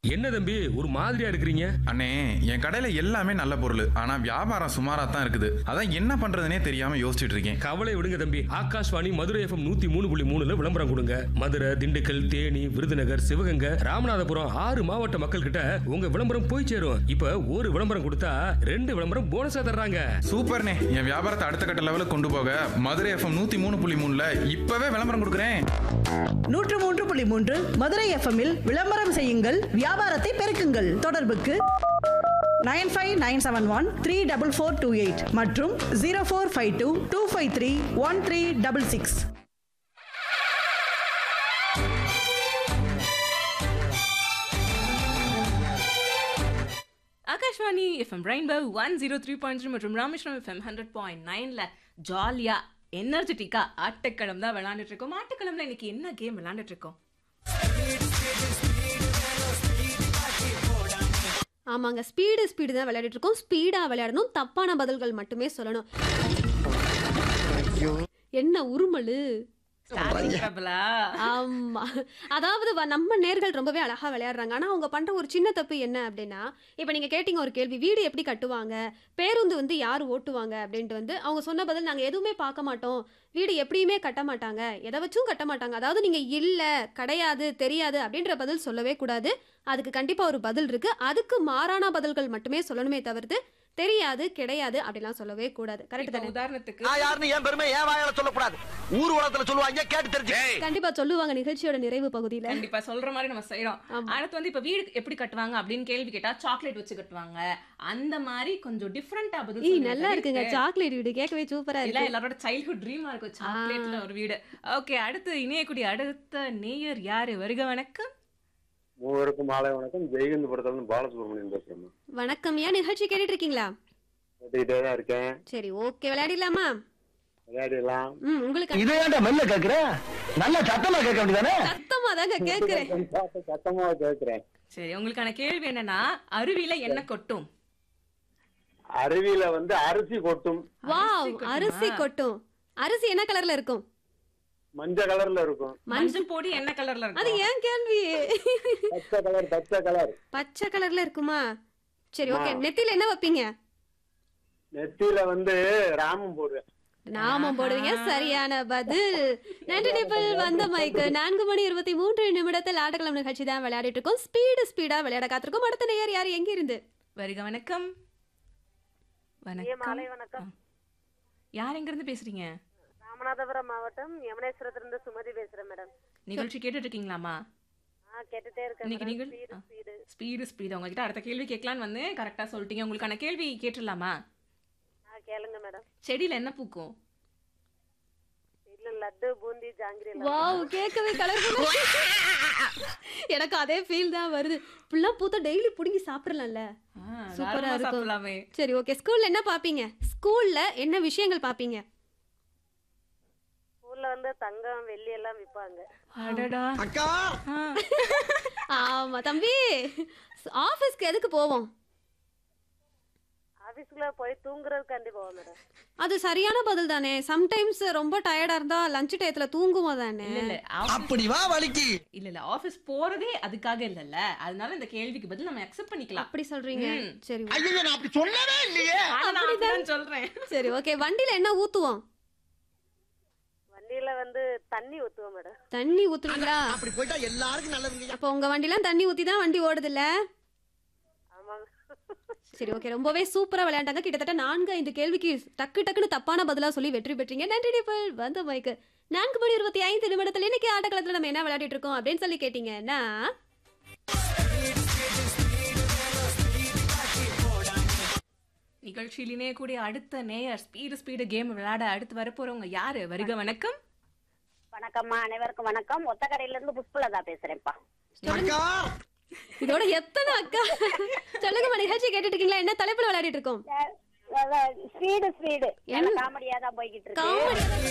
என்ன தம்பி ஒரு மாதிரியா இருக்கிறீங்க அண்ணே என் கடையில எல்லாமே நல்ல பொருள் ஆனா வியாபாரம் சுமாரா தான் இருக்குது அதான் என்ன பண்றதுனே தெரியாம யோசிச்சுட்டு இருக்கேன் கவலை விடுங்க தம்பி ஆகாஷ்வாணி மதுரை எஃப்எம் நூத்தி மூணு புள்ளி மூணுல விளம்பரம் கொடுங்க மதுரை திண்டுக்கல் தேனி விருதுநகர் சிவகங்கை ராமநாதபுரம் ஆறு மாவட்ட மக்கள் கிட்ட உங்க விளம்பரம் போய் சேரும் இப்ப ஒரு விளம்பரம் கொடுத்தா ரெண்டு விளம்பரம் போனஸா தர்றாங்க சூப்பர்ண்ணே என் வியாபாரத்தை அடுத்த கட்ட லெவலுக்கு கொண்டு போக மதுரை எஃப்எம் நூத்தி மூணு புள்ளி மூணுல இப்பவே விளம்பரம் கொடுக்குறேன் நூற்று மூன்று புள்ளி மூன்று மதுரை எஃப்எம்மில் விளம்பரம் செய்யுங்கள் வியாபாரத்தை பெருக்குங்கள் தொடர்புக்கு nine five nine seven one three double four two eight மற்றும் zero four five two two five three one three double six Akashvani FM rainbow one zero three point three மற்றும் ராமேஸ்வரம் எஃப்எம் ஹண்ட்ரட் பாயிண்ட் நைன்ல ஜாலியா எனர்ஜெட்டிக்கா ஆட்டக்களம் தான் விளையாண்டுட்டு இருக்கோம் ஆட்டக்களம்ல இன்னைக்கு என்ன கேம் விளையாண்டுட்டு இருக்கோம் ஆமாங்க ஸ்பீடு ஸ்பீடு தான் விளையாடிட்டு இருக்கோம் ஸ்பீடாக விளையாடணும் தப்பான பதில்கள் மட்டுமே சொல்லணும் என்ன உருமலு Starting trouble ஆ? ஆமா அதாவது வ- நம்ம நேர்கள் ரொம்பவே அழகா விளையாடுறாங்க ஆனா அவங்க பண்ற ஒரு சின்ன தப்பு என்ன அப்படின்னா இப்ப நீங்க கேட்டீங்க ஒரு கேள்வி வீடு எப்படி கட்டுவாங்க பேருந்து வந்து யார் ஓட்டுவாங்க அப்படின்ட்டு வந்து அவங்க சொன்ன பதில் நாங்க எதுவுமே பார்க்க மாட்டோம் வீடு எப்படியுமே கட்ட மாட்டாங்க எதை வச்சும் கட்ட மாட்டாங்க அதாவது நீங்க இல்ல கிடையாது தெரியாது அப்படின்ற பதில் சொல்லவே கூடாது அதுக்கு கண்டிப்பா ஒரு பதில் இருக்கு அதுக்கு மாறான பதில்கள் மட்டுமே சொல்லணுமே தவிர்த்து தெரியாது கிடையாது அப்படிலாம் சொல்லவே கூடாது கரெக்ட் இப்ப தானே உதாரணத்துக்கு நான் யாருன்னு என் பெருமை என் வாயால சொல்லக்கூடாது ஊர் உலகத்துல சொல்லுவாங்க கேட்டு தெரிஞ்சு கண்டிப்பா சொல்லுவாங்க நிகழ்ச்சியோட நிறைவு பகுதியில கண்டிப்பா சொல்ற மாதிரி நம்ம செய்யறோம் ஆமா. அடுத்து வந்து இப்ப வீடு எப்படி கட்டுவாங்க அப்படின்னு கேள்வி கேட்டா சாக்லேட் வச்சு கட்டுவாங்க அந்த மாதிரி கொஞ்சம் டிஃப்ரெண்டா பதில் ஈ சொல்லுங்க நல்லா இருக்குங்க தவிர்த்து- சாக்லேட் வீடு கேட்கவே சூப்பரா இல்ல இருக்கு எல்லாரோட சைல்ட்ஹுட் ட்ரீமா இருக்கும் சாக்லேட்ல ஒரு வீடு ஓகே அடுத்து இணையக்கூடிய அடுத்த நேயர் யாரு வருக வணக்கம் மூவருக்கும் மாலை வணக்கம் ஜெயகந்தபுரத்துல பாலசுப்ரமணியன் பேசுறேன் வணக்கம் ஏன் நிகழ்ச்சி கேட்டுட்டு இருக்கீங்களா கேட்டுக்கிட்டே தான் இருக்கேன் சரி ஓகே விளையாடிடலாமா விளையாடிடலாம் ம் உங்களுக்கு இதை ஏன்டா மெல்ல கேக்குற நல்ல சத்தமா கேட்க வேண்டியதானே சத்தமா தாங்க கேக்குறேன் சத்தமா கேட்கிறேன் சரி உங்களுக்கான கேள்வி என்னன்னா அருவியில என்ன கொட்டும் அருவியில வந்து அரிசி கொட்டும் வாவ் கொட்டுமா? அரிசி கொட்டும் அரிசி என்ன கலர்ல இருக்கும் மஞ்சள் கலர்ல இருக்கும் மஞ்சள் பொடி என்ன கலர்ல அது இருக்கும் ஏன் கேள்வி பச்சை கலர் பச்சை கலர் பச்சை கலர்ல இருக்குமா சரி ஓகே நெத்தியில என்ன வைப்பீங்க நெத்தியில வந்து ராமம் போடுவேன் நாமம் போடுவீங்க சரியான பதில் நன்றி நிபிள் வந்த மைக்கு நான்கு மணி இருபத்தி மூன்று நிமிடத்தில் ஆட்டக்கிழமை நிகழ்ச்சி தான் விளையாடிட்டு இருக்கோம் ஸ்பீடு ஸ்பீடா விளையாட காத்திருக்கோம் அடுத்த நேயர் யார் எங்க இருந்து வருக வணக்கம் வணக்கம் வணக்கம் ஆ. யார் எங்க இருந்து பேசுறீங்க ராமநாதபுரம் மாவட்டம் யமுனேஸ்வரத்திலிருந்து சுமதி பேசுறேன் மேடம் நிகழ்ச்சி கேட்டுட்டு இருக்கீங்களாமா ஆ கேட்டுட்டே இருக்கேன் இன்னைக்கு மேடம். நீங்கள் ஸ்பீடு ஸ்பீடு ஸ்பீடு ஸ்பீடு உங்ககிட்ட அடுத்த கேள்வி கேட்கலான்னு வந்து கரெக்டா சொல்லிட்டீங்க உங்களுக்கான கேள்வி கேட்டுடலாமா ஆ கேளுங்க மேடம் செடியில என்ன பூக்கும் இல்ல லட்டு பூந்தி ஜாங்கிரி எல்லாம் வாவ் கேட்கவே கலர்ஃபுல்லா எனக்கு அதே ஃபீல் தான் வருது இப்படிலாம் பூத்தா டெய்லி புடுங்கி சாப்பிடலாம்ல ஆ, சூப்பரா தாராளமா இருக்கும். சாப்பிடலாமே சரி ஓகே ஸ்கூல்ல என்ன பாப்பீங்க ஸ்கூல்ல என்ன விஷயங்கள் பாப்பீங்க ஊர்ல வந்து தங்கம் வெள்ளி எல்லாம் விப்பாங்க அடடா அக்கா ஆ. ஆமா தம்பி ஆபீஸ்க்கு எதுக்கு போவோம் ஆபீஸ்க்குள்ள போய் தூங்குறதுக்காண்டி போவோம் மேடம் அது சரியான பதில் தானே சம்டைம்ஸ் ரொம்ப டயர்டா இருந்தா லஞ்ச் டயத்துல தூங்குவோம் தானே இல்ல இல்ல ஆபீஸ் அப்படி வா வலிக்கு இல்ல இல்ல ஆபீஸ் போறதே அதுக்காக இல்லல்ல அதனால இந்த கேள்விக்கு பதில் நம்ம அக்செப்ட் பண்ணிக்கலாம் அப்படி சொல்றீங்க ம். சரி ஐயோ நான் அப்படி சொல்லவே இல்லையே ஆனா நான் அப்படிதான் சொல்றேன் சரி ஓகே வண்டியில என்ன ஊத்துவோம் வண்டியில வந்து தண்ணி ஊத்துவோம் மேடம் தண்ணி ஊத்துவீங்களா அப்படி போயிட்டா எல்லாருக்கும் நல்லதுங்க அப்போ உங்க வண்டிலாம் தண்ணி ஊத்தி தான் வண்டி ஓடுது இல்ல ஆமாங்க சரி ஓகே ரொம்பவே சூப்பரா விளையாண்டாங்க கிட்டத்தட்ட நான்கு ஐந்து கேள்விக்கு டக்கு டக்குன்னு தப்பான பதிலா சொல்லி வெற்றி பெற்றீங்க நன்றி நிபல் வந்த மைக்கு நான்கு மணி இருபத்தி ஐந்து நிமிடத்துல இன்னைக்கு ஆட்டக்களத்துல நம்ம என்ன விளையாடிட்டு இருக்கோம் அப்படின்னு சொல்லி கேட்டீங்கன்னா நிகழ்ச்சியில் இணையக்கூடிய அடுத்த நேயர் ஸ்பீடு ஸ்பீடு கேம் விளையாட அடுத்து வரப்போறவங்க யாரு வருக வணக்கம் வணக்கம்மா அனைவருக்கும் வணக்கம் ஒத்தக்கடையில இருந்து புஷ்பலதா பேசுறேன்ப்பா அக்கா இதோட எத்தனை அக்கா சொல்லுங்க நிகழ்ச்சி கேட்டுட்டு இருக்கீங்களா என்ன தலைப்புல விளையாடிட்டு இருக்கோம் ஸ்பீடு ஸ்பீடு என்ன? காமெடியா தான் போய்கிட்டு இருக்கு காமெடி